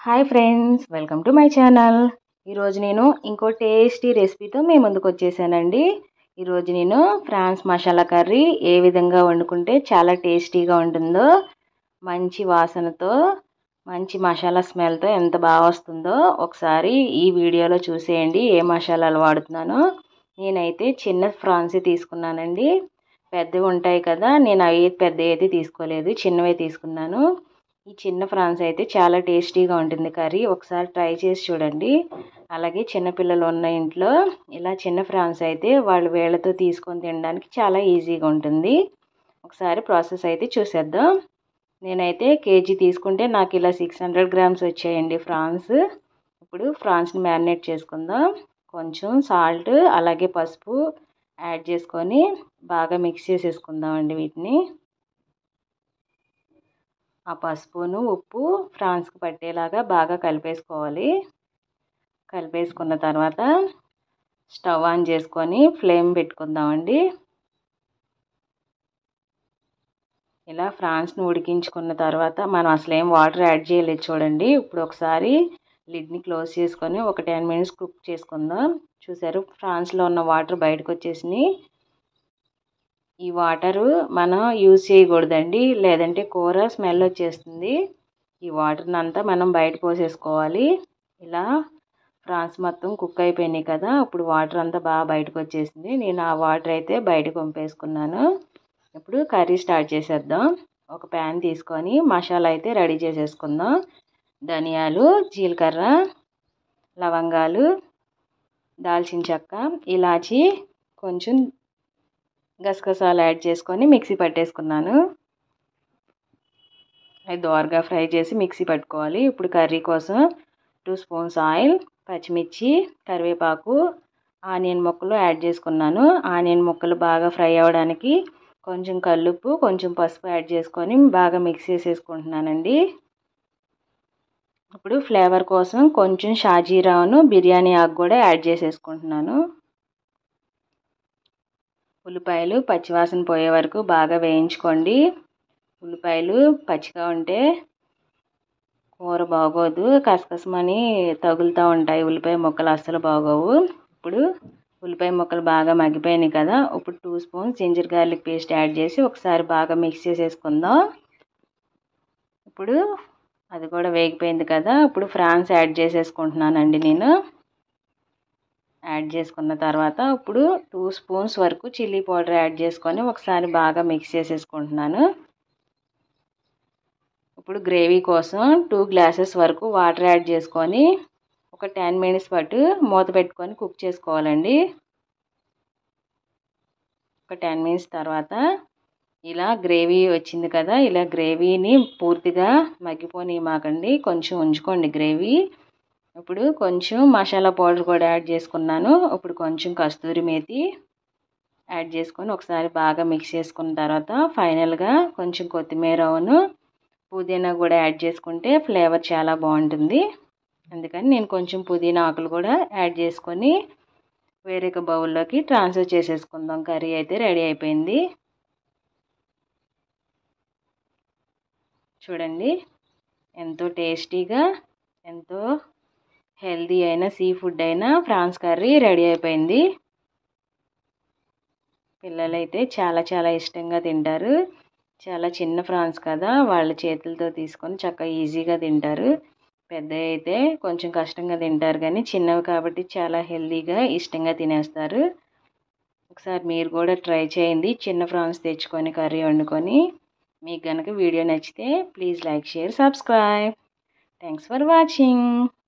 hi friends welcome to my channel ఈరోజు నేను ఇంకో టేస్టీ రెసిపీతో మీ ముందుకు వచ్చేసానండి ఈరోజు నేను ఫ్రాన్స్ మసాలా కర్రీ ఏ విధంగా వండుకుంటే చాలా టేస్టీగా ఉంటుందో మంచి వాసనతో మంచి మసాలా స్మెల్తో ఎంత బాగా వస్తుందో ఒకసారి ఈ వీడియోలో చూసేయండి ఏ మసాలాలు వాడుతున్నానో నేనైతే చిన్న ఫ్రాన్స్ తీసుకున్నానండి పెద్దవి ఉంటాయి కదా నేను అవి పెద్దవి అయితే తీసుకోలేదు చిన్నవే తీసుకున్నాను ఈ చిన్న ఫ్రాన్స్ అయితే చాలా టేస్టీగా ఉంటుంది కర్రీ ఒకసారి ట్రై చేసి చూడండి అలాగే చిన్నపిల్లలు ఉన్న ఇంట్లో ఇలా చిన్న ఫ్రాన్స్ అయితే వాళ్ళు వేళ్ళతో తీసుకొని తినడానికి చాలా ఈజీగా ఉంటుంది ఒకసారి ప్రాసెస్ అయితే చూసేద్దాం నేనైతే కేజీ తీసుకుంటే నాకు ఇలా సిక్స్ హండ్రెడ్ గ్రామ్స్ వచ్చాయండి ఫ్రాన్స్ ఇప్పుడు ఫ్రాన్స్ని మ్యారినేట్ చేసుకుందాం కొంచెం సాల్ట్ అలాగే పసుపు యాడ్ చేసుకొని బాగా మిక్స్ చేసేసుకుందామండి వీటిని ఆ పసుపును ఉప్పు ఫ్రాన్స్కి పట్టేలాగా బాగా కలిపేసుకోవాలి కలిపేసుకున్న తర్వాత స్టవ్ ఆన్ చేసుకొని ఫ్లేమ్ పెట్టుకుందామండి ఇలా ఫ్రాన్స్ని ఉడికించుకున్న తర్వాత మనం అసలు ఏం వాటర్ యాడ్ చేయలేదు చూడండి ఇప్పుడు ఒకసారి లిడ్ని క్లోజ్ చేసుకొని ఒక టెన్ మినిట్స్ కుక్ చేసుకుందాం చూసారు ఫ్రాన్స్లో ఉన్న వాటర్ బయటకు వచ్చేసినాయి ఈ వాటరు మనం యూజ్ చేయకూడదండి లేదంటే కూర స్మెల్ వచ్చేస్తుంది ఈ వాటర్ని అంతా మనం బయట పోసేసుకోవాలి ఇలా ఫ్రాన్స్ మొత్తం కుక్ అయిపోయినాయి కదా ఇప్పుడు వాటర్ అంతా బాగా బయటకు వచ్చేసింది నేను ఆ వాటర్ అయితే బయటకు పంపేసుకున్నాను ఇప్పుడు కర్రీ స్టార్ట్ చేసేద్దాం ఒక ప్యాన్ తీసుకొని మసాలా అయితే రెడీ చేసేసుకుందాం ధనియాలు జీలకర్ర లవంగాలు దాల్చిన చెక్క ఇలాచి కొంచెం గసగసాలు యాడ్ చేసుకొని మిక్సీ పట్టేసుకున్నాను అవి దోరగా ఫ్రై చేసి మిక్సీ పట్టుకోవాలి ఇప్పుడు కర్రీ కోసం టూ స్పూన్స్ ఆయిల్ పచ్చిమిర్చి కరివేపాకు ఆనియన్ ముక్కలు యాడ్ చేసుకున్నాను ఆనియన్ ముక్కలు బాగా ఫ్రై అవ్వడానికి కొంచెం కల్లుప్పు కొంచెం పసుపు యాడ్ చేసుకొని బాగా మిక్స్ చేసేసుకుంటున్నానండి ఇప్పుడు ఫ్లేవర్ కోసం కొంచెం షాజీరావును బిర్యానీ ఆకు కూడా యాడ్ చేసేసుకుంటున్నాను ఉల్లిపాయలు పచ్చివాసన పోయే వరకు బాగా వేయించుకోండి ఉల్లిపాయలు పచ్చిగా ఉంటే కూర బాగోదు కసకసమని తగులుతూ ఉంటాయి ఉల్లిపాయ ముక్కలు అస్సలు బాగోవు ఇప్పుడు ఉల్లిపాయ ముక్కలు బాగా మగ్గిపోయినాయి కదా ఇప్పుడు two spoons ginger garlic paste add చేసి ఒకసారి బాగా మిక్స్ చేసేసుకుందాం ఇప్పుడు అది కూడా వేగిపోయింది కదా ఇప్పుడు ఫ్రాన్స్ యాడ్ చేసేసుకుంటున్నానండి నేను యాడ్ చేసుకున్న తర్వాత ఇప్పుడు టూ స్పూన్స్ వరకు చిల్లీ పౌడర్ యాడ్ చేసుకొని ఒకసారి బాగా మిక్స్ చేసేసుకుంటున్నాను ఇప్పుడు గ్రేవీ కోసం టూ గ్లాసెస్ వరకు వాటర్ యాడ్ చేసుకొని ఒక టెన్ మినిట్స్ పాటు మూత పెట్టుకొని కుక్ చేసుకోవాలండి ఒక టెన్ మినిట్స్ తర్వాత ఇలా గ్రేవీ వచ్చింది కదా ఇలా గ్రేవీని పూర్తిగా మగ్గిపోని మాకండి కొంచెం ఉంచుకోండి గ్రేవీ ఇప్పుడు కొంచెం మసాలా పౌడర్ కూడా యాడ్ చేసుకున్నాను ఇప్పుడు కొంచెం కస్తూరి మేతి యాడ్ చేసుకొని ఒకసారి బాగా మిక్స్ చేసుకున్న తర్వాత ఫైనల్గా కొంచెం కొత్తిమీరను పుదీనా కూడా యాడ్ చేసుకుంటే ఫ్లేవర్ చాలా బాగుంటుంది అందుకని నేను కొంచెం పుదీనా ఆకులు కూడా యాడ్ చేసుకొని వేరొక బౌల్లోకి ట్రాన్స్ఫర్ చేసేసుకుందాం కర్రీ అయితే రెడీ అయిపోయింది చూడండి ఎంతో టేస్టీగా ఎంతో హెల్దీ అయిన సీ ఫుడ్ అయినా ఫ్రాన్స్ కర్రీ రెడీ అయిపోయింది పిల్లలైతే చాలా చాలా ఇష్టంగా తింటారు చాలా చిన్న ఫ్రాన్స్ కదా వాళ్ళ చేతులతో తీసుకొని చక్కగా ఈజీగా తింటారు పెద్ద అయితే కొంచెం కష్టంగా తింటారు కానీ చిన్నవి కాబట్టి చాలా హెల్దీగా ఇష్టంగా తినేస్తారు ఒకసారి మీరు కూడా ట్రై చేయండి చిన్న ఫ్రాన్స్ తెచ్చుకొని కర్రీ వండుకొని మీకు కనుక వీడియో నచ్చితే please like share subscribe thanks for watching